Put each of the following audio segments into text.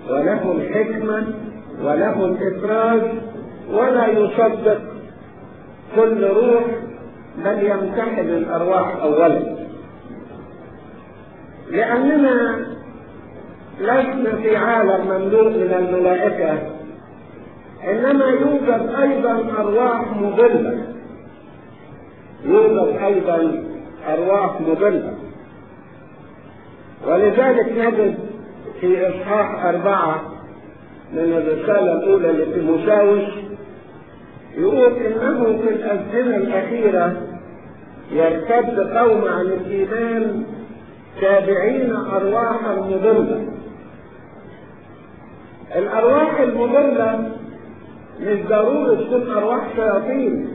وله الحكمة وله الإفراز ولا يصدق كل روح بل يمتحن الأرواح أولا لأننا لسنا في عالم مملوء من الملائكة إنما يوجد أيضا أرواح مضلة يوجد أيضا أرواح مضلة ولذلك نجد في إصحاح أربعة من الرسالة الأولى لتيموساوس يقول إنه في الأزمنة الأخيرة يرتد قوم عن الإيمان تابعين أرواحا مضلة الأرواح المضلة مش ضروري تكون أرواح شياطين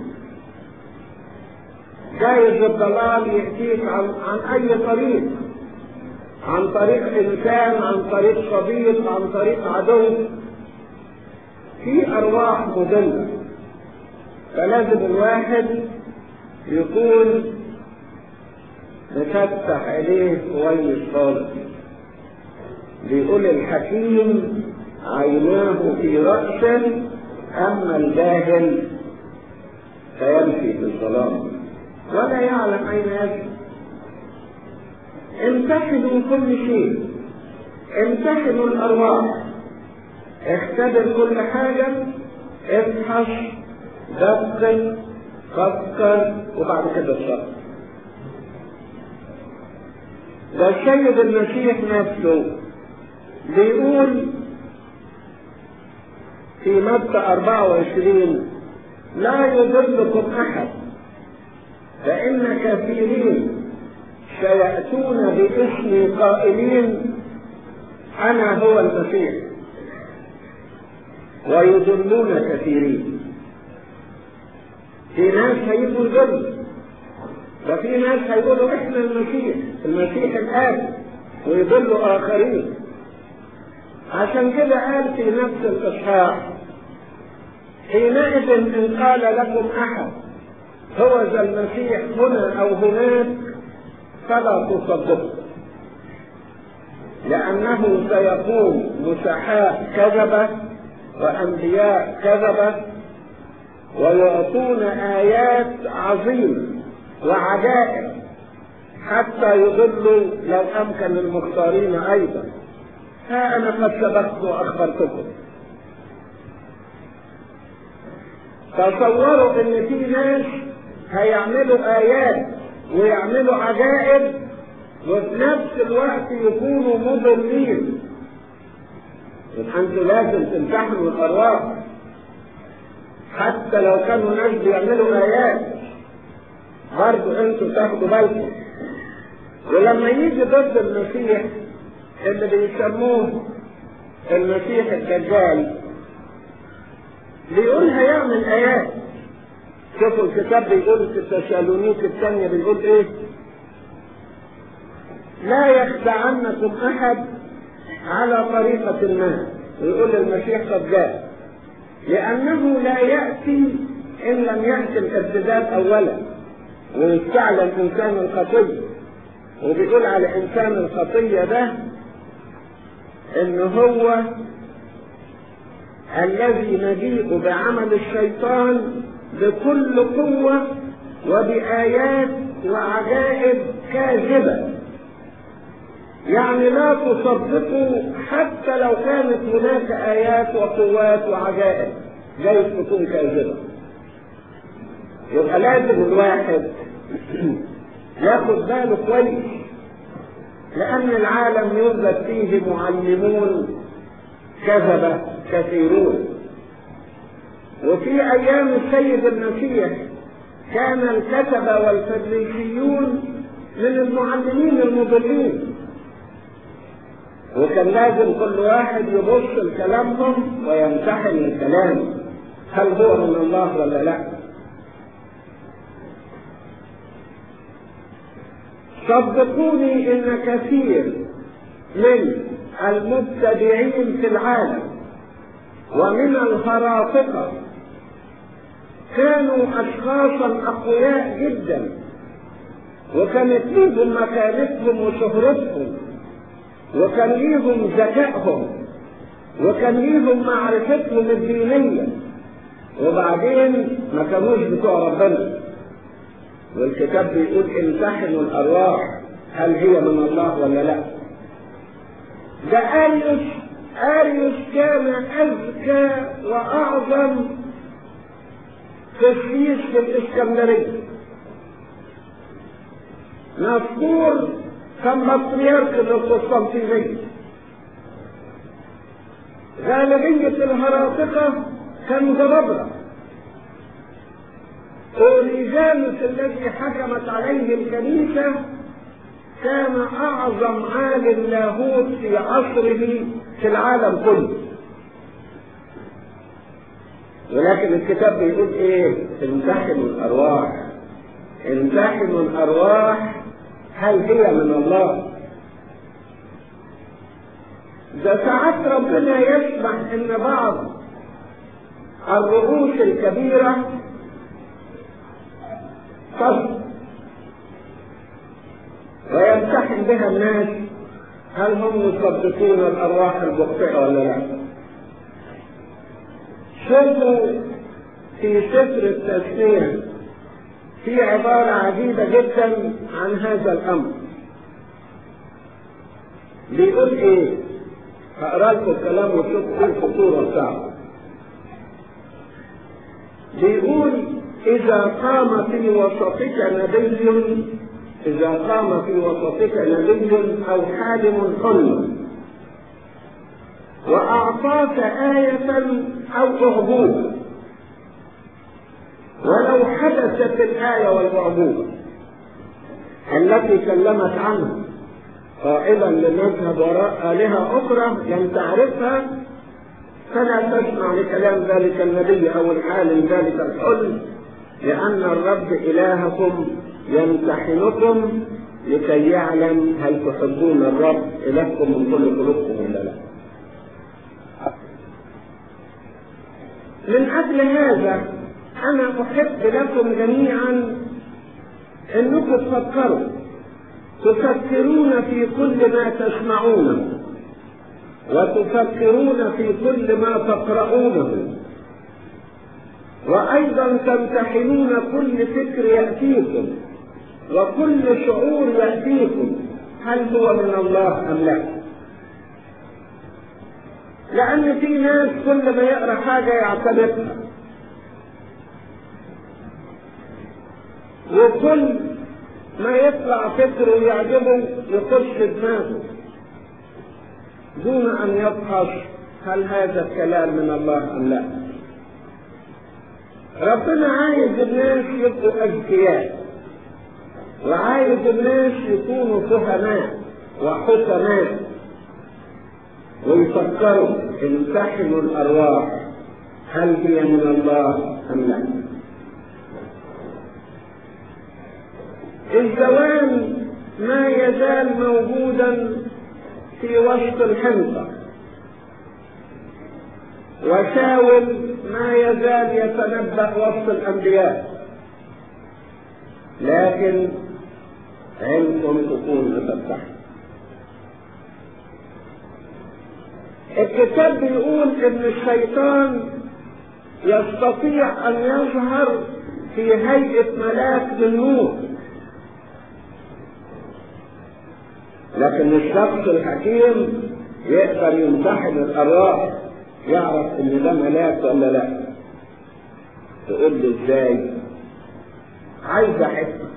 جايز الضلال يأتيك عن, عن أي طريق عن طريق إنسان عن طريق صديق عن طريق عدو في أرواح مضلة فلازم الواحد يكون مفتح عليه كويس خالص بيقول الحكيم عيناه في رأسه أما الجاهل فيمشي في الظلام ولا يعلم أين يجري امتحنوا كل شيء امتحنوا الأرواح اختبر كل حاجة ابحث دقق فكر وبعد كده الصبر ده السيد المسيح نفسه بيقول في متى 24 لا يضلكم أحد فإن كثيرين سيأتون باسمي قائلين أنا هو المسيح ويضلون كثيرين في ناس هيجوا الظل ففي ناس هيقولوا احنا المسيح المسيح الآن ويضلوا آخرين عشان كده قال في نفس الإصحاح حينئذ إن قال لكم أحد هو ذا المسيح هنا أو هناك فلا تصدقوا لأنه سيقوم مسحاء كذبة وأنبياء كذبة ويعطون آيات عظيمة وعجائب حتى يضلوا لو أمكن المختارين أيضا ها أنا قد سبقت وأخبرتكم تصوروا إن في ناس هيعملوا آيات ويعملوا عجائب وفي نفس الوقت يكونوا مضلين يبقى انتوا لازم تمتحنوا الارواح حتى لو كانوا ناس بيعملوا ايات برضه انتوا تاخدوا بالكم ولما يجي ضد المسيح اللي بيسموه المسيح الدجال بيقول هيعمل ايات شوفوا الكتاب بيقول في تسالونيك الثانيه بيقول ايه لا يخدعنكم احد على طريقة ما ويقول المسيح قد جاء لأنه لا يأتي إن لم يأتي الارتداد أولا ويستعلن إنسان الخطية وبيقول على إنسان الخطية ده إن هو الذي نجيء بعمل الشيطان بكل قوة وبآيات وعجائب كاذبة يعني لا تصدقوا حتى لو كانت هناك آيات وقوات وعجائب جايز تكون كاذبة يبقى لازم الواحد ياخد باله كويس لأن العالم يوجد فيه معلمون كذبة كثيرون وفي أيام السيد المسيح كان الكتبة والفريسيون من المعلمين المضلين وكان لازم كل واحد يبص لكلامهم ويمتحن الكلام هل هو من الله ولا لا صدقوني ان كثير من المبتدعين في العالم ومن الهرافقة كانوا اشخاصا اقوياء جدا وكانت ليهم مكانتهم وشهرتهم وكان ليهم ذكائهم وكان ليهم معرفتهم الدينية وبعدين ما كانوش بتوع ربنا والكتاب بيقول امتحنوا الأرواح هل هي من الله ولا لا ده أريوس أريوس كان أذكى وأعظم قسيس في الإسكندرية نسطور كان مطريرك للقسطنطينية غالبية الهراطقة كانوا جبابرة أوريجانوس الذي حكمت عليه الكنيسة كان أعظم عالم لاهوت في عصره في العالم كله ولكن الكتاب بيقول ايه امتحنوا الارواح امتحنوا الارواح هل هي من الله ده ساعات ربنا يسمح ان بعض الرؤوس الكبيرة تصل ويمتحن بها الناس هل هم يصدقون الارواح المخطئة ولا لا شوفوا في سفر التسبيح في عبارة عجيبة جدا عن هذا الأمر بيقول إيه؟ هقرا لكم الكلام وتشوفوا إيه الخطورة بتاعته. بيقول إذا قام في وسطك نبي إذا قام في وسطك نبي أو حالم حلم وأعطاك آية أو أعجوبة ولو حدثت الآية والأعجوبة التي كلمت عنها قائلا لنذهب وراء آلهة أخرى لم تعرفها فلا تسمع لكلام ذلك النبي أو العالم ذلك الحلم لأن الرب إلهكم يمتحنكم لكي يعلم هل تحبون الرب إلهكم من كل قلوبكم ولا لا. من أجل هذا أنا أحب لكم جميعا أنكم تفكروا تفكرون في كل ما تسمعونه وتفكرون في كل ما تقرؤونه وأيضا تمتحنون كل فكر يأتيكم وكل شعور يأتيكم هل هو من الله أم لا؟ لأن في ناس كل ما يقرأ حاجة يعتمدها وكل ما يطلع فكره يعجبه يخش في دماغه دون أن يفحص هل هذا الكلام من الله أم لا ربنا عايز الناس يبقوا أذكياء وعايز الناس يكونوا فهماء وحكماء ويفكروا امتحنوا الأرواح هل هي من الله أم لا الزوال ما يزال موجودا في وسط الحنطة وشاول ما يزال يتنبأ وسط الأنبياء لكن عينكم تكون مفتحة الكتاب بيقول ان الشيطان يستطيع ان يظهر في هيئة ملاك من نور لكن الشخص الحكيم يقدر يمتحن الارواح يعرف ان ده ملاك ولا لا تقول له ازاي عايزه حكمه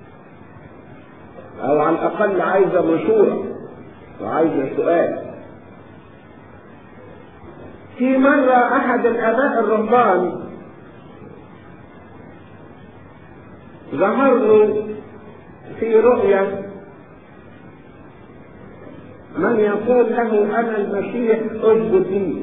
او على الاقل عايزه مشوره وعايزه سؤال في مرة أحد الآباء الرهبان ظهر له في رؤيا من يقول له أنا المسيح أسجد لي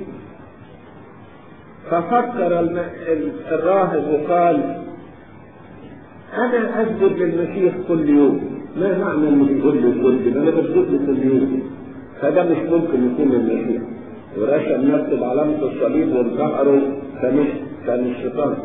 ففكر الراهب وقال أنا أسجد للمسيح كل يوم ما معنى إنه بيقول لي كل أنا بسجد له كل يوم فده مش ممكن يكون المسيح ورسم نفسه بعلامة الصليب وانتحره كان كان الشيطان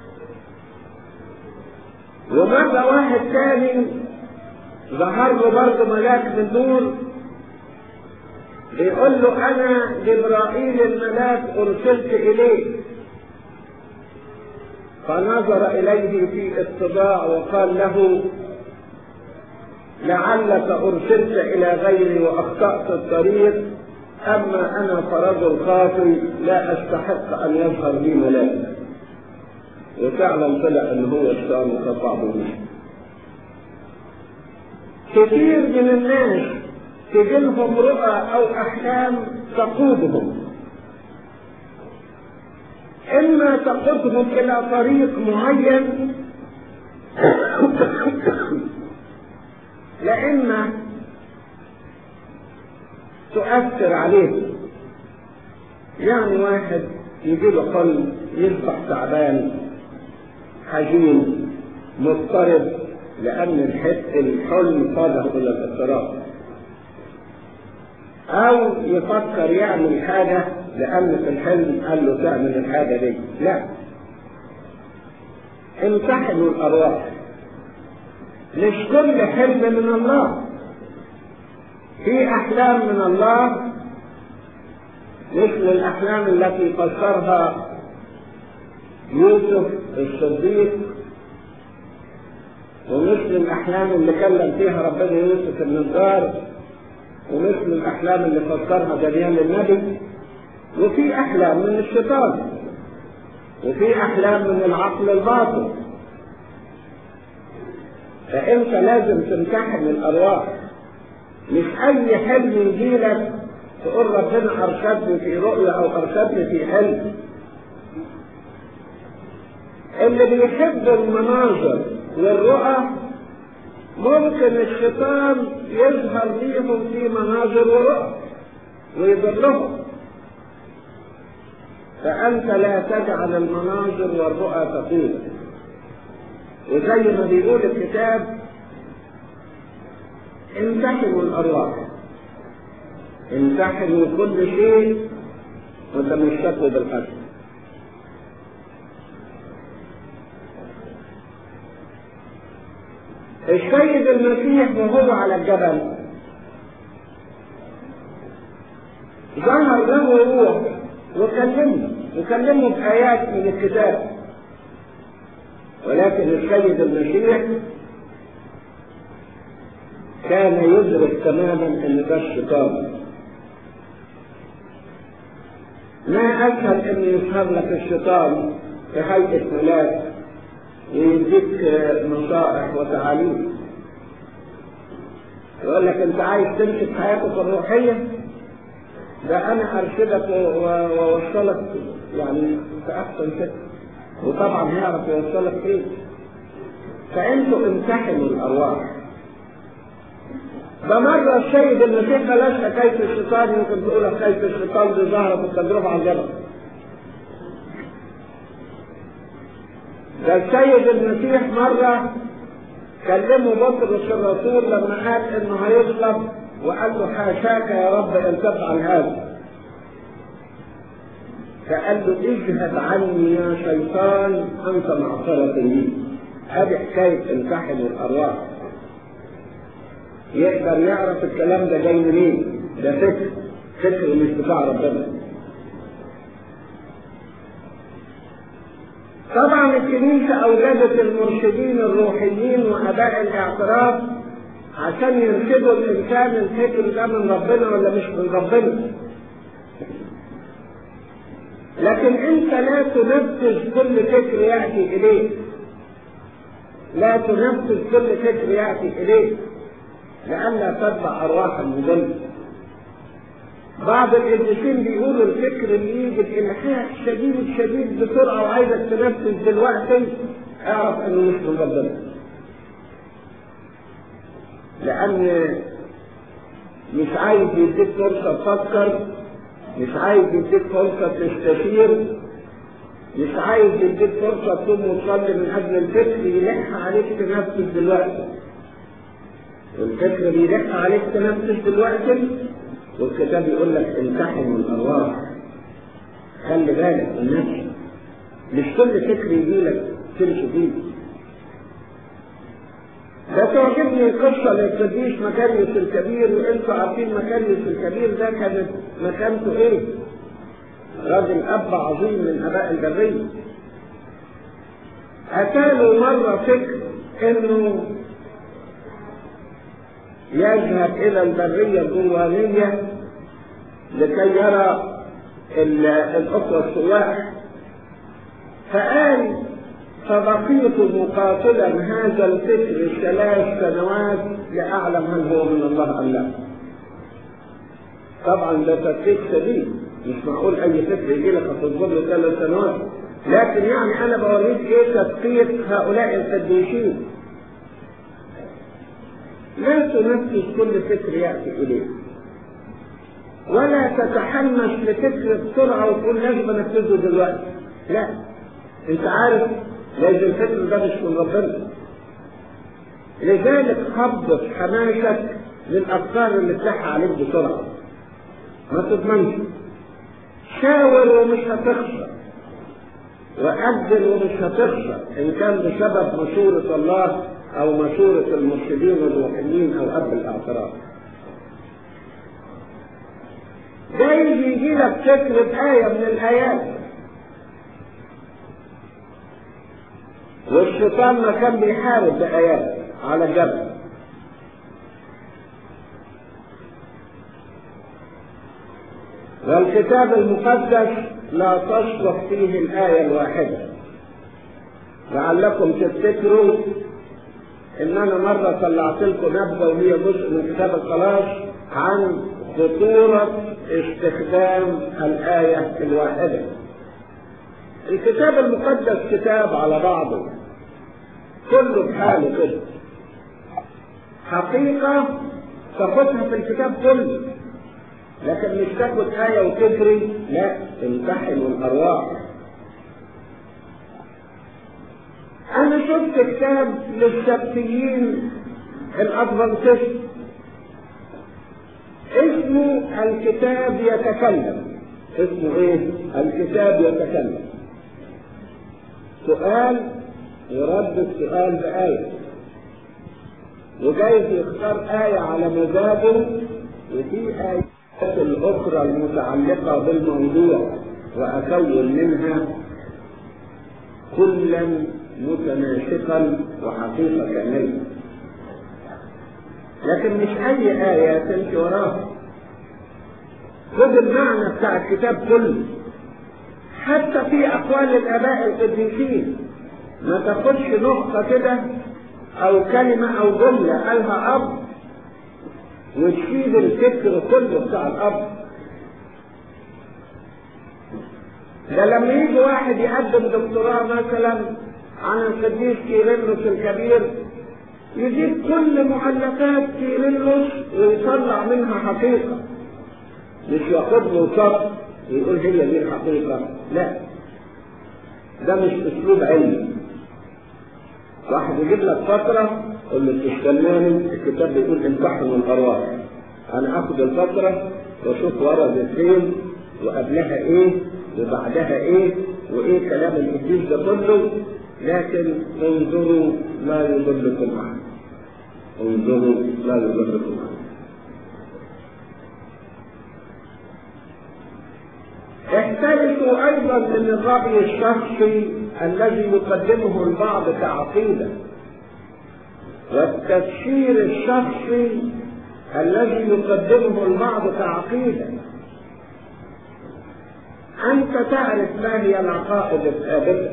ومرة واحد تاني ظهر له برضه ملاك من نور بيقول له انا جبرائيل الملاك ارسلت اليه فنظر اليه في اتباع وقال له لعلك ارسلت الى غيري واخطات الطريق اما انا فرجل خاطي لا استحق ان يظهر لي ملاك وفعلا طلع ان هو الشام وقطع بمشي كثير من الناس تجيلهم رؤى او احلام تقودهم اما تقودهم الى طريق معين لاما تؤثر عليه يعني واحد يجي له قلب يصبح تعبان حزين مضطرب لأن الحس الحلم صاده إلى الاضطراب أو يفكر يعمل حاجة لأن في الحلم قال له تعمل الحاجة دي لا امتحنوا الأرواح مش كل حلم من الله في أحلام من الله مثل الأحلام التي فسرها يوسف الصديق ومثل الأحلام اللي كلم فيها ربنا يوسف النجار ومثل الأحلام اللي فسرها دانيال النبي وفي أحلام من الشيطان وفي أحلام من العقل الباطن فأنت لازم تمتحن الأرواح مش أي حلم يجيلك تقول ربنا أرشدني في رؤيا أو أرشدني في حلم اللي بيحب المناظر والرؤى ممكن الشيطان يظهر ليهم في مناظر ورؤى ويضلهم فأنت لا تجعل المناظر والرؤى تقيل وزي ما بيقول الكتاب امتحنوا الأرواح امتحنوا كل شيء وتمسكوا بالقدر السيد المسيح وهو على الجبل ظهر له روح وكلمه وكلمه بآيات من الكتاب ولكن السيد المسيح كان يدرك تماما ان ده الشيطان ما اسهل ان يظهر لك الشيطان في هيئه ملاك ويديك نصائح وتعاليم يقول لك انت عايز تمشي في حياتك الروحيه ده انا ارشدك واوصلك يعني في احسن شكل وطبعا هيعرف يوصلك فين فانتوا امتحنوا الارواح ده مرة السيد المسيح بلاش حكاية الشيطان يمكن تقول حكاية الشيطان دي ظهرت التجربة على الجبل. ده السيد المسيح مرة كلمه بطرس الرسول لما قال انه هيصلب وقال له حاشاك يا رب ان تفعل هذا. فقال له اذهب عني يا شيطان انت معصرة لي. هذه حكاية امتحن الارواح. يقدر يعرف الكلام ده جاي منين ده فكر فكر مش بتاع ربنا طبعا الكنيسة أوجدت المرشدين الروحيين وأباء الاعتراف عشان يرشدوا الإنسان الفكر ده من ربنا ولا مش من ربنا لكن أنت لا تنفذ كل فكر يأتي إليك لا تنفذ كل فكر يأتي إليك لئلا تتبع ارواح المضل بعض القديسين بيقولوا الفكر اللي يجي الالحاح شديد شديد بسرعه وعايزك تنفذ دلوقتي اعرف انه مش من ربنا لان مش عايز يديك فرصه تفكر مش عايز يديك فرصه تستشير مش عايز يديك فرصه تقوم وتصلي من اجل الفكر يلح عليك تنفذ دلوقتي والفكر بيلح عليك تنفذ دلوقتي والكتاب يقول لك امتحن الارواح خلي بالك النفس مش كل فكر يجي لك تمشي فيه ده تعجبني قصة للقديس مكاريوس الكبير وانتوا عارفين مكاريوس الكبير ده كانت مكانته ايه؟ راجل اب عظيم من اباء البرية اتاله مرة فكر انه يذهب الى البرية الجوانية لكي يرى الاخوة السواح فقال فبقيت مقاتلا هذا الفكر ثلاث سنوات لاعلم هل هو من الله ام لا. طبعا ده تفكيك سليم مش معقول اي فكر يجي لك هتصبر له ثلاث سنوات لكن يعني انا بوريك ايه تفكير هؤلاء القديسين. لا تنفذ كل فكر ياتي اليك. ولا تتحمس لفكر بسرعه وتقول لازم انفذه دلوقتي. لا انت عارف لازم الفكر ده مش من ربنا لذلك خبط حماسك للافكار اللي تلح عليك بسرعه ما تضمنش شاور ومش هتخسر وأجل ومش هتخسر إن كان بسبب مشورة الله أو مشورة المرشدين الروحيين أو أب الاعتراف. جايز يجي لك فكر بآية من الآيات والشيطان ما كان بيحارب بآيات على جبل والكتاب المقدس لا تصلح فيه الآية الواحدة لعلكم تفتكروا إن أنا مرة طلعت لكم نبذة وهي جزء من كتاب الخلاص عن خطورة استخدام الآية الواحدة. الكتاب المقدس كتاب على بعضه كله بحاله كده. حقيقة تاخدها في الكتاب كله لكن مش تاخد آية وتجري لا امتحنوا الأرواح أنا شفت كتاب للسبتيين الأدفنتست اسمه الكتاب يتكلم اسمه ايه؟ الكتاب يتكلم سؤال يرد السؤال بآية وجايز يختار آية على مزاجه وفي آية الأخرى المتعلقة بالموضوع وأكون منها كلا متناسقا وحقيقة كاملة لكن مش أي آية تمشي وراها خد المعنى بتاع الكتاب كله حتى في أقوال الآباء القديسين ما تاخدش نقطة كده أو كلمة أو جملة قالها أب وتشيل الفكر كله بتاع الاب ده لما يجي واحد يقدم دكتوراه مثلا عن القديس كيرلس الكبير يجيب كل مؤلفات كيرلس ويطلع منها حقيقه مش ياخد له سطر ويقول هي دي الحقيقه لا ده مش اسلوب علمي واحد يجيب لك فتره قل له تستناني الكتاب بيقول امتحنوا الارواح انا اخد الفترة واشوف ورد فين وقبلها ايه وبعدها ايه وايه كلام القديس ده كله لكن انظروا لا يضلكم احد انظروا لا يضلكم احد احترسوا ايضا من الرأي الشخصي الذي يقدمه البعض كعقيده والتفسير الشخصي الذي يقدمه البعض كعقيدة أنت تعرف ما هي العقائد الثابتة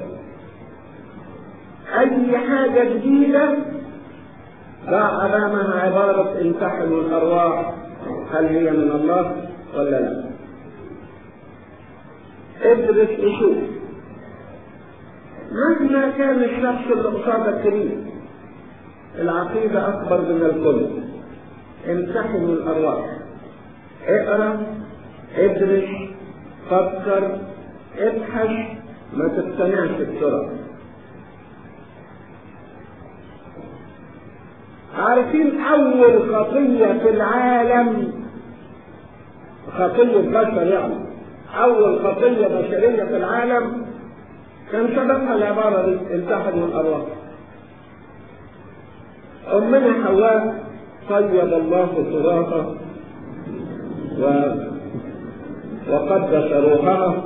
أي حاجة جديدة ضع أمامها عبارة امتحنوا الأرواح هل هي من الله ولا لا؟ ادرس وشوف مهما كان الشخص اللي قصادك كريم العقيدة أكبر من الكل امتحنوا الأرواح اقرأ ادرس فكر ابحث ما تقتنعش بسرعة عارفين أول خطية في العالم خطية بشر يعني أول خطية بشرية في العالم كان سببها العبارة دي امتحنوا الأرواح أمنا حواء طيب الله تراثه و... وقدس روحها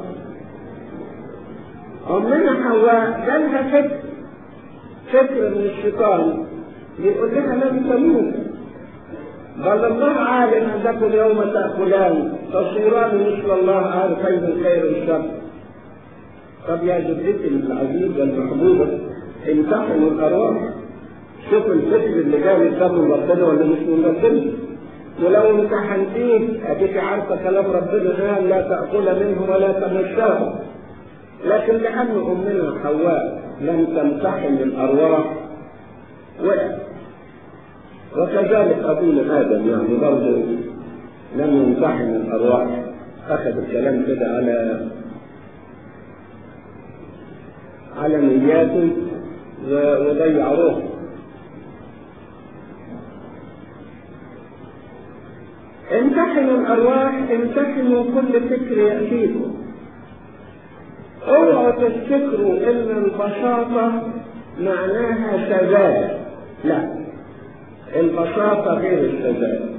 أمنا حواء جالها فكر فكر من الشيطان يقول لها لن تموت بل الله عالم انكم اليوم تاكلان تصيران مثل الله عارفين الخير والشر طب يا جدتي العزيزه المحبوبه امتحنوا الارواح شوف الفكر اللي جاي من ربنا ولا مش من ربنا ولو امتحنتيه اديك عارفه كلام ربنا قال لا تاكل منه ولا تمسه لكن لان امنا حواء لم تمتحن الارواح وقعت وكذلك أبونا آدم يعني برضه لم يمتحن الأرواح أخذ الكلام كده على على نياته وضيع روحه امتحنوا الأرواح امتحنوا كل فكر يأتيكم اوعوا تفتكروا ان البساطة معناها سذاجة لا البساطة غير السذاجة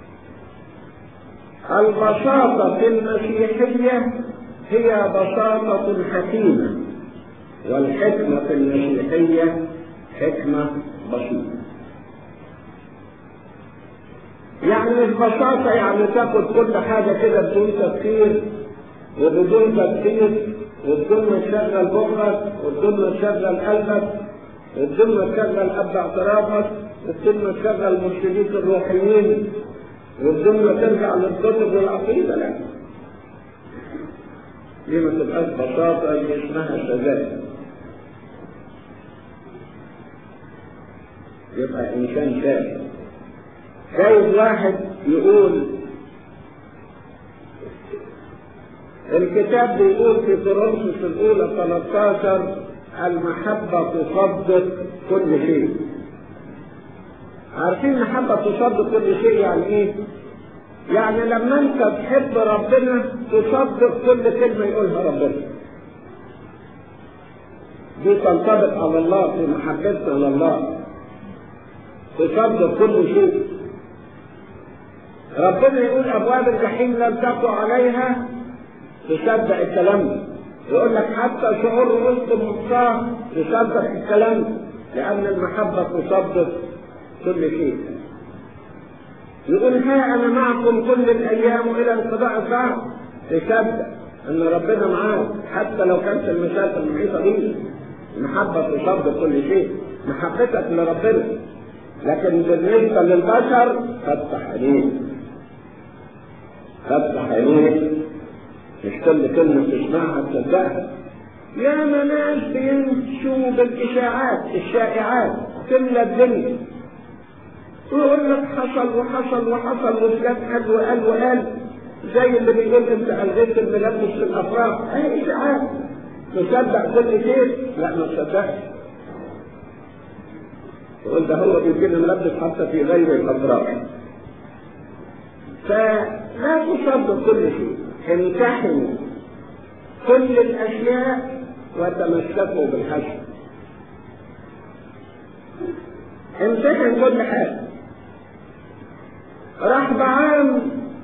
البساطة في المسيحية هي بساطة حكيمة والحكمة في المسيحية حكمة بسيطة يعني البساطة يعني تاخد كل حاجة كده بدون تفكير وبدون تفكير وبدون ما تشغل مخك وبدون ما تشغل قلبك وبدون ما تشغل اب اعترافك وبدون ما تشغل مرشديك الروحيين وبدون ما ترجع للكتب والعقيده لا دي ما تبقاش بساطه دي اسمها سذاجه يبقى انسان شاب جايز واحد يقول الكتاب بيقول في كورنثوس الاولى 13 المحبة تصدق كل شيء عارفين المحبة تصدق كل شيء يعني ايه؟ يعني لما انت تحب ربنا تصدق كل كلمة يقولها ربنا دي تنطبق على الله في محبتنا لله تصدق كل شيء ربنا يقول ابواب الجحيم لم تقع عليها تصدق الكلام ده يقول لك حتى شعور وسط المصاب تصدق الكلام ده لان المحبه تصدق كل شيء يقول ها انا معكم كل الايام الى انقضاء الساعه تصدق ان ربنا معاك حتى لو كانت المشاكل المحيطه بيك المحبه تصدق كل شيء محبتك لربنا لكن بالنسبه للبشر فتح عينيك فتح عينيك مش كل كلمة تسمعها تصدقها يا ناس بيمشوا بالإشاعات الشائعات تملى الدنيا ويقول لك حصل وحصل وحصل وفلان قال وقال وقال زي اللي بيقول انت الغيت الملبس في الافراح اي اشاعات تصدق كل شيء لا ما تصدقش تقول ده هو بيكون ملبس حتى في غير الافراح فلا تصدق كل شيء امتحنوا كل الاشياء وتمسكوا بالحسن امتحن كل حاجه راح بعام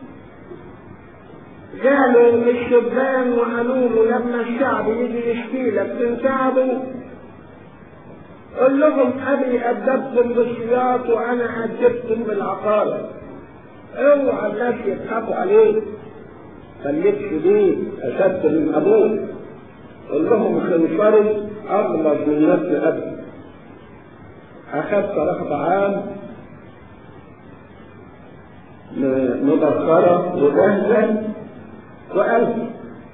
قالوا الشبان وقالوا له لما الشعب يجي يشكي لك تنساعده قل لهم ابي ادبكم بالسياط وانا ادبكم بالعقارب اوعى الناس يضحكوا عليك خليك شديد اشد من ابوك قل لهم خنصري اغلظ من نفس ابي اخذت رهب عام مبخرة وجهزة وقلب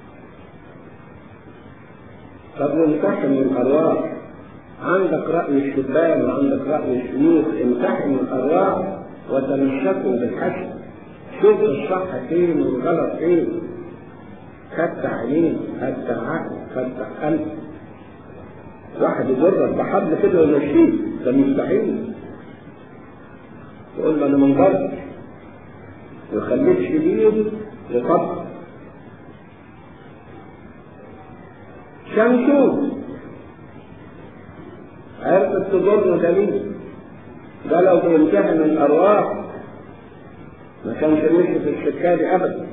طب امتحن الارواح عندك رأي الشبان وعندك رأي الشيوخ امتحن الارواح وتمسكوا بالحسن شوف الصح فين والغلط فين فتح عينين فتح عقل فتح قلب واحد يجرب بحبل كده ويمشيه ده مستحيل يقول له انا من بره ويخليك شديد وطبع شمسون عرفت تضر دليل ده لو بيمتحن الارواح ما كانش مشي في السكه دي ابدا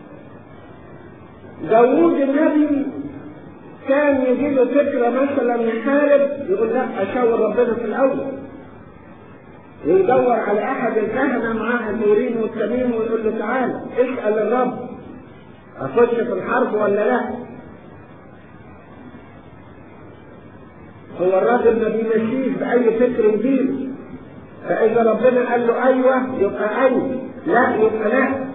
داوود النبي كان يجي له فكره مثلا يحارب يقول لا اشاور ربنا في الاول ويدور على احد الكهنه معاه النورين والتميم ويقول له تعالى اسال الرب اخش في الحرب ولا لا هو الراجل ما بيمشيش باي فكر يجيله فاذا ربنا قال له ايوه يبقى ايوه لا يبقى لا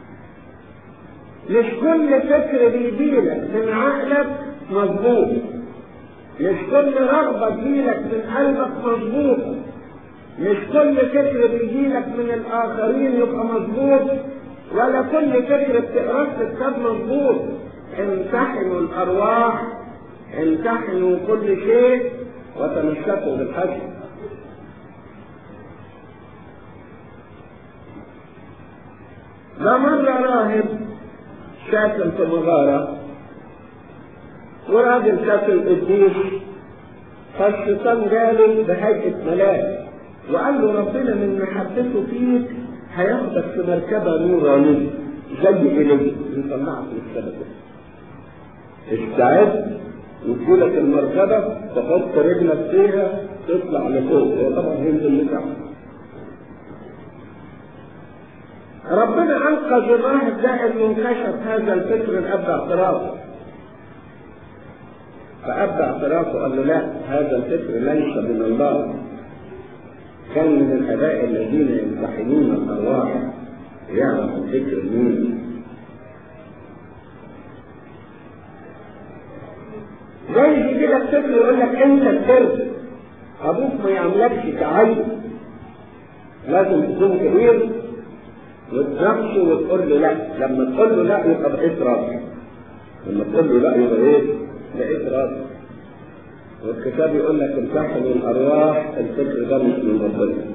مش كل فكر بيجيلك من عقلك مظبوط مش كل رغبة تجيلك من قلبك مظبوط مش كل فكر بيجيلك من الآخرين يبقى مظبوط ولا كل فكر بتقراه في كتاب مظبوط امتحنوا الأرواح امتحنوا كل شيء وتمسكوا بالحسن ده مرة راهب ساكن في مغارة وراجل ساكن قديس فالشيطان جاله بهيئة ملاك وقال له ربنا من محبته فيك هياخدك في مركبة نورانية زي إلي يطلعك من السبب استعد يديلك المركبة تحط رجلك فيها تطلع لفوق وطبعا هينزل لتحت ربنا انقذ الراهب ده انه انكشف هذا الفكر الاب اعترافه فاب اعترافه قال له لا هذا الفكر ليس من الله كان من الاباء الذين يمتحنون الارواح يعرف الفكر مين زي يجي لك فكر يقول لك انت السر ابوك ما يعملكش كعيب لازم تكون كبير وتناقشه وتقول له لا لما تقول له لا يبقى بقيت راضي لما تقول له لا يبقى ايه بقيت راضي والكتاب يقول لك امتحنوا الارواح الفكر ده مش من ربنا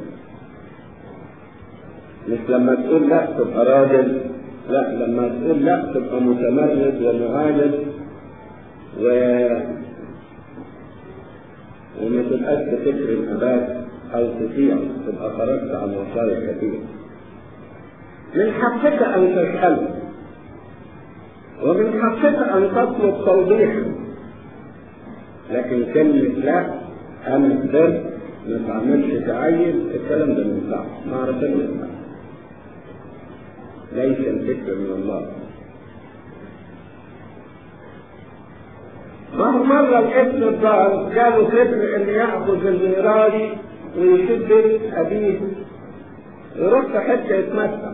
مش لما تقول لا تبقى راجل لا لما تقول لا تبقى متمرد ومعاند و وما تبقاش بفكر الاباء او تطيع تبقى خرجت عن وصايا كثيره من حقك أن تسأل ومن حقك أن تطلب توضيحا لكن كلمة لا أنا السر ما تعملش تعين الكلام ده ما ينفعش ما ربنا ينفع ليس الفكر من الله ما هو مرة الابن الضال جاله فكر ان يأخذ الميراث ويشد أبيه يروح في حتة يتمتع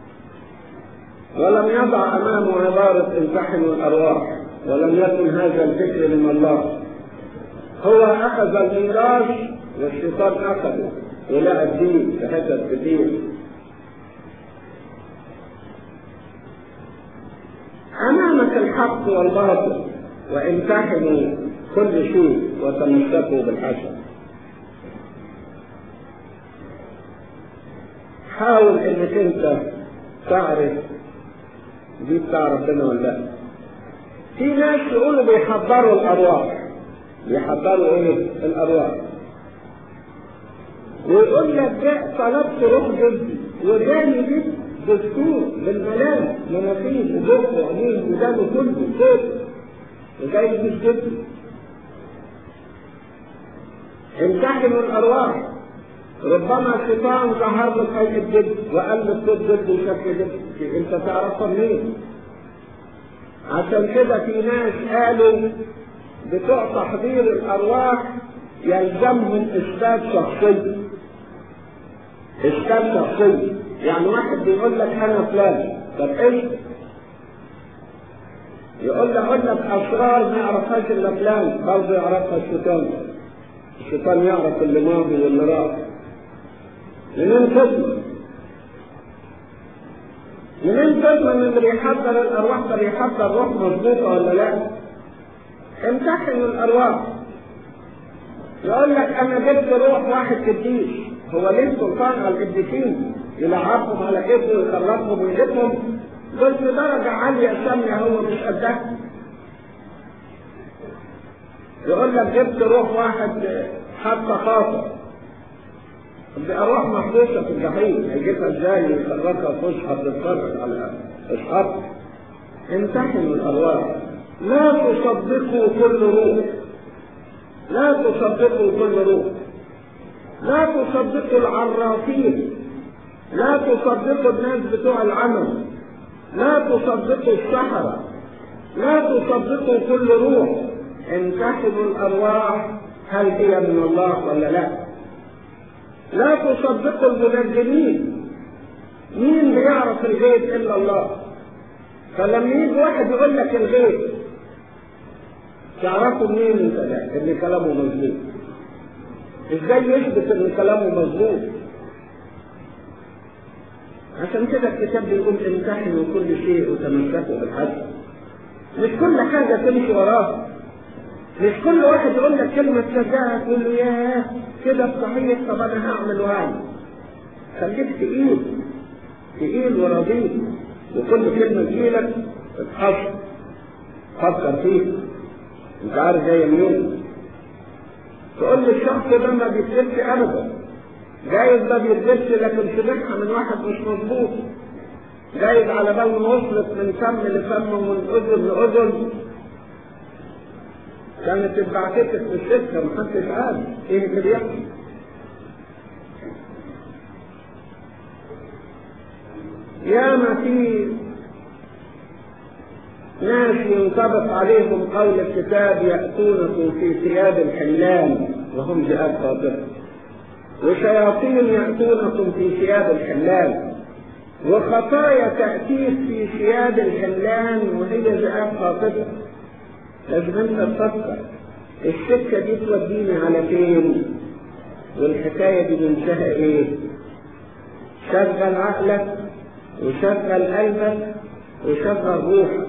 ولم يضع امامه عبارة امتحنوا الارواح ولم يكن هذا الفكر من الله هو اخذ الميراث والشيطان اخذه ولقى الدين في حتت كتير امامك الحق والباطل وامتحنوا كل شيء وتمسكوا بالحسن حاول انك انت تعرف دي بتاع ربنا ولا لا في ناس يقولوا بيحضروا الارواح بيحضروا ايه الارواح ويقول لك ده طلبت روح جدي وجاني دي دستور بالملام مناخير وبق وعينين ودانه كله صوت وجاي مش جدي امتحنوا الارواح ربما الشيطان ظهر لك هيئة جد وقال لك صوت جد وشكل جد انت تعرفها منين؟ عشان كده في ناس قالوا بتوع تحضير الارواح يلزمهم اثبات شخصيه اثبات شخصيه يعني واحد بيقول لك انا فلان طب ايه؟ يقول لك اقول لك اسرار ما يعرفهاش الا فلان برضه يعرفها الشيطان الشيطان يعرف اللي ماضي واللي راح منين تضمن؟ منين تضمن اللي بيحضر الارواح ده بيحضر روح مظبوطه ولا لا؟ امتحنوا الارواح يقول لك انا جبت روح واحد قديس هو ليه سلطان على القديسين يلعبهم على كيفه ويخرجهم ويجيبهم بس درجة عالية سامية هو مش قدها يقول لك جبت روح واحد حتى خاطر دي أرواح محبوسة في الجحيم هيجيبها ازاي يخرجها فسحة تتفرج على أصحاب امتحنوا الأرواح لا تصدقوا كل روح لا تصدقوا كل روح لا تصدقوا العرافين لا تصدقوا الناس بتوع العمل لا تصدقوا السحرة لا تصدقوا كل روح امتحنوا الأرواح هل هي من الله ولا لا لا تصدقوا المنجمين مين بيعرف الغيب إلا الله فلما يجي واحد يقول لك الغيب تعرفوا منين انت ده ان كلامه مظبوط ازاي يثبت ان كلامه مظبوط عشان كده الكتاب بيقول امتحنوا كل شيء وتمسكوا بالحق مش كل حاجه تمشي وراها مش كل واحد يقول لك كلمه تصدقها تقول له ياه كده صحيح طب انا هعمل واعمل خليك تقيل تقيل ورضيت وكل كلمه تجيلك اتحصل فكر فيها انت عارف جايه منين تقول لي الشخص ده ما بيكذبش ابدا جايز ما بيكذبش لكن سمعها من واحد مش مظبوط جايز على بال ما وصلت من فم لفم ومن اذن لاذن كانت اتبعتت في السكه محدش عارف ايه اللي بيحصل ياما في ناس ينطبق عليهم قول الكتاب يأتونكم في ثياب الحلال وهم ذئاب خاطئة وشياطين يأتونكم في ثياب الحلال وخطايا تأتيك في ثياب الحلال وهي ذئاب خاطئة لازم انت تفكر السكة دي توديني على فين والحكاية دي منتهى ايه شغل عقلك وشغل قلبك وشغل روحك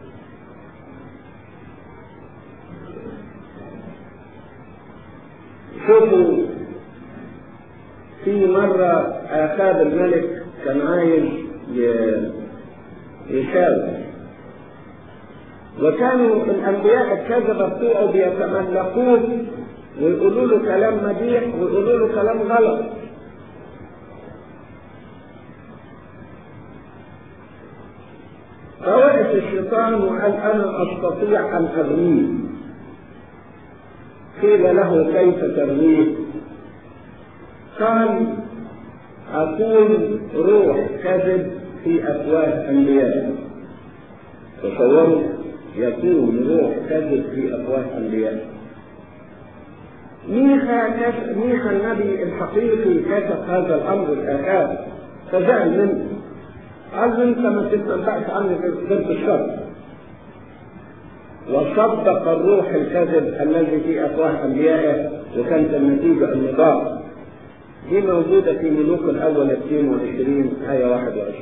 شوفوا في مرة آخاب الملك كان عايز يشاور وكانوا الأنبياء الكذبة بتوعه بيتملقوه ويقولوا له كلام مديح ويقولوا له كلام غلط فوقف الشيطان وقال أنا أستطيع أن أغنيه قيل له كيف ترميه قال أكون روح كذب في أفواه أنبياء تصوروا يكون روح كذب في أفواه أنبياء ميخا كشف ميخا النبي الحقيقي كشف هذا الأمر الآخر فزعل منه قال له أنت ما تتنبأش عني ضد الشر وصدق الروح الكذب الذي في افواه انبيائه وكانت النتيجه النضال دي موجوده في ملوك الاول 22 ايه 21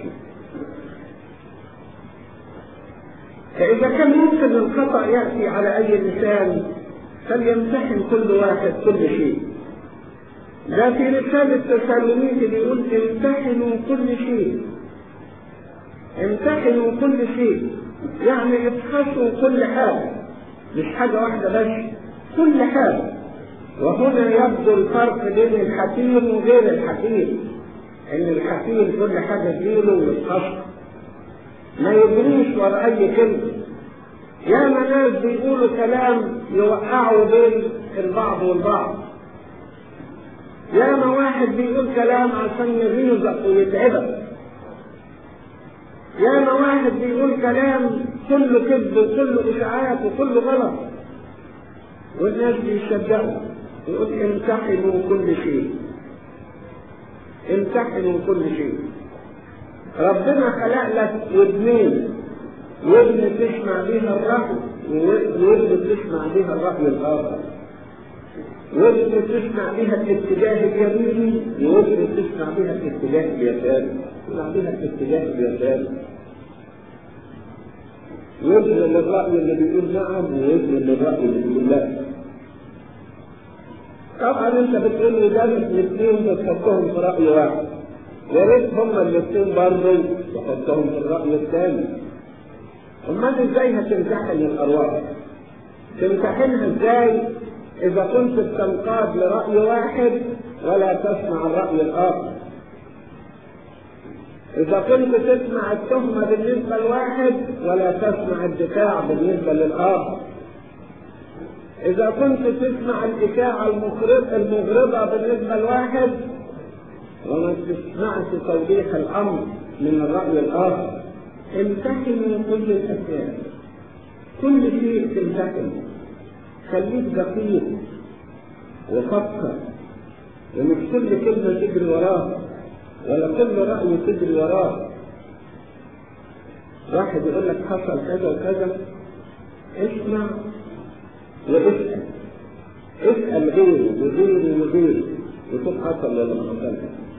فاذا كان ممكن الخطا ياتي على اي لسان فليمتحن كل واحد كل شيء ده في رسالة تسالونيك بيقول امتحنوا كل شيء امتحنوا كل شيء يعني افحصوا كل حاجة مش حاجة واحدة بس كل حاجة وهنا يبدو الفرق بين الحكيم وغير الحكيم ان الحكيم كل حاجة تجيله ويفحصها ما يجريش ورا اي كلمة ياما ناس بيقولوا كلام يوقعوا بين البعض والبعض ياما واحد بيقول كلام عشان يغيظك ويتعبك ياما واحد بيقول كلام كله كذب وكله اشاعات وكله غلط والناس بيصدقوا يقول امتحنوا كل شيء امتحنوا كل شيء ربنا خلق لك ودنين ودن تسمع بيها الرأي وودن تسمع بيها الرأي الآخر ودن تسمع بها الاتجاه اليميني وودن تسمع بها الاتجاه اليساري تسمع بها الاتجاه اليساري وزن للرأي اللي بيقول نعم ووزن للرأي اللي بيقول لا طبعا انت بتقول لي ده الاثنين بتحطهم في رأي واحد يا ريت هما الاثنين برضه تحطهم في الرأي الثاني امال ازاي هتمتحن الارواح؟ تمتحنها ازاي اذا كنت بتنقاد لرأي واحد ولا تسمع الرأي الآخر إذا كنت تسمع التهمة بالنسبة لواحد ولا تسمع الدفاع بالنسبة للآخر إذا كنت تسمع الإشاعة المغرضة بالنسبة لواحد وما تسمعش توضيح الأمر من الرأي الآخر امتحنوا كل الأشياء كل شيء تمتحنه خليك دقيق وفكر ومش كل كلمة تجري وراها ولا كل رأي تجري وراه واحد يقول لك حصل كذا وكذا اسمع واسأل اسأل غيره وغيره وغيره وشوف حصل ولا ما حصلش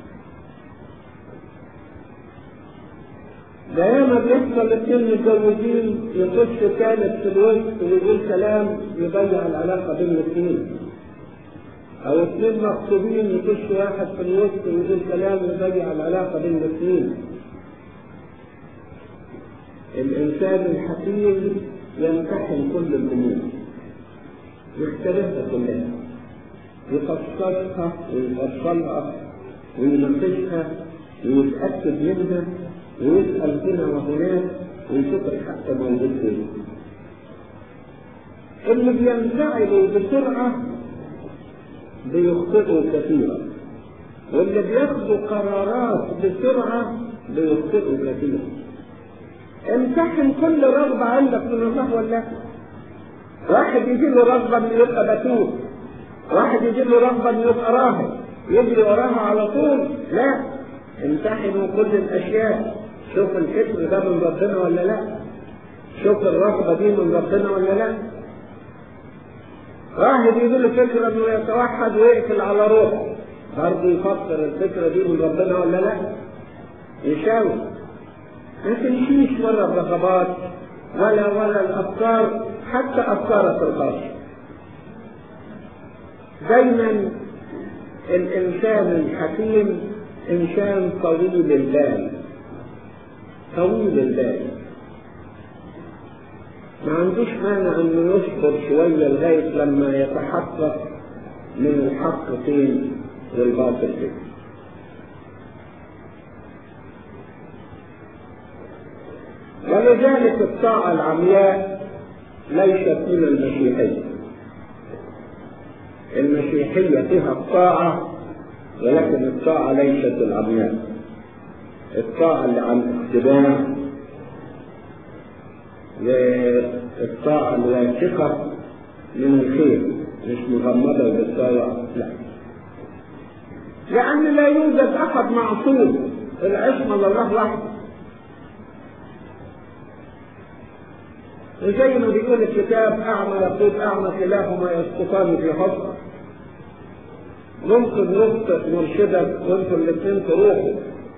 ده ياما بيحصل اتنين متجوزين يخش كانت في الوسط ويقول كلام يضيع العلاقة بين الاثنين أو اثنين مخطوبين يخش واحد في الوسط ويقول كلام يضيع العلاقة بين الاثنين الإنسان الحكيم يمتحن كل الأمور يختلفها كلها يفصلها ويفصلها ويناقشها ويتأكد منها ويسأل هنا وهناك ويشوف الحق موجود فين. اللي بينفعلوا بسرعة بيخطئوا كثيرا واللي بياخدوا قرارات بسرعة بيخطئوا كثيرا امتحن كل رغبة عندك من الله ولا لا واحد يجي له رغبة انه يبقى بتول واحد يجي له رغبة انه يبقى راهب يجري وراها على طول لا امتحنوا كل الاشياء شوف الفكر ده من ربنا ولا لا شوف الرغبة دي من ربنا ولا لا واحد يقول له فكرة انه يتوحد ويقفل على روحه برضه يفكر الفكرة دي من ربنا ولا لا يشاور ما تمشيش ولا الرغبات ولا ولا الافكار حتى افكارك الخاصة دايما الانسان الحكيم انسان طويل البال طويل البال ما عندوش مانع انه يصبر شوية لغاية لما يتحقق من الحق فين والباطل فين ولذلك الطاعة العمياء ليست من المسيحية المسيحية فيها الطاعة ولكن الطاعة ليست العمياء الطاعة اللي عن اتباع والطاعة الواثقة من الخير مش مغمضة بالطاعة لا لأن لا يوجد أحد معصوم العصمة لله وحده وزي ما بيقول الكتاب أعمى يقول أعمى كلاهما يسقطان في حفظ ممكن نخطئ مرشدك وانتوا الاثنين تروحوا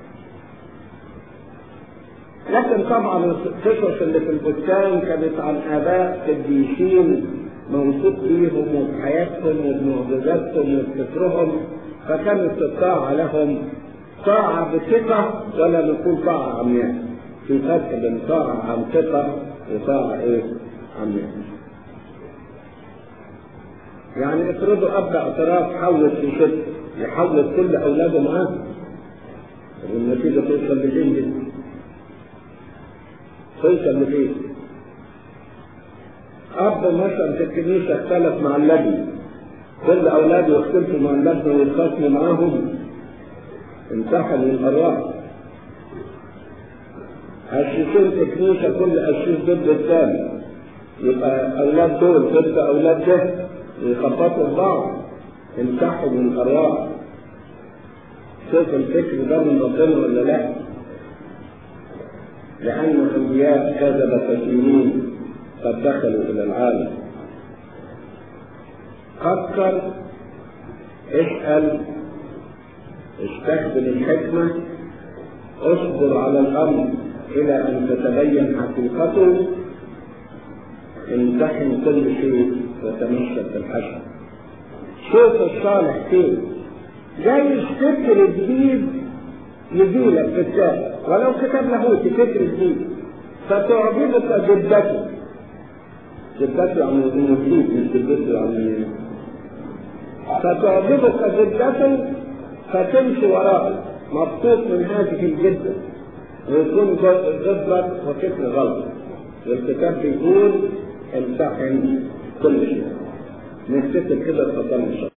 لكن طبعا القصص اللي في البستان كانت عن اباء قديسين موثوق بيهم وبحياتهم وبمعجزاتهم وبفكرهم فكانت الطاعة لهم طاعة بثقة ولا نقول طاعة عمياء في فرق بين طاعة عن ثقة وطاعة ايه؟ عمياء يعني افرضوا اب اعتراف حول في شد يحول كل اولاده معاه والنتيجه توصل لفين دي؟ توصل لفين؟ اب مثلا في الكنيسه اختلف مع اللجنه كل اولاده يختلفوا مع اللجنه ويتخاصموا معاهم امتحنوا الارواح قسيسين في الكنيسه كل قسيس ضد الثاني يبقى اولاد دول ضد اولاد ده يخبطوا في بعض امتحنوا الارواح شوف الفكر ده من ربنا ولا لا لأن أنبياء كذب كثيرين قد دخلوا إلى العالم فكر اسأل استخدم الحكمة اصبر على الأمر إلى أن تتبين حقيقته امتحن كل شيء وتمشى بالحسن شوف الصالح فين جاي فكر جديد يجيلك في الكتاب ولو كتاب لاهوتي فكر جديد فتعجبك جدته جدته يعني مجيد مش جدته يعني فتعجبك جدته فتمشي وراه مبسوط من هذه الجدة ويكون ضدك وفكر غلط والكتاب بيقول امتحن كل شيء نكتسب كده الخطأ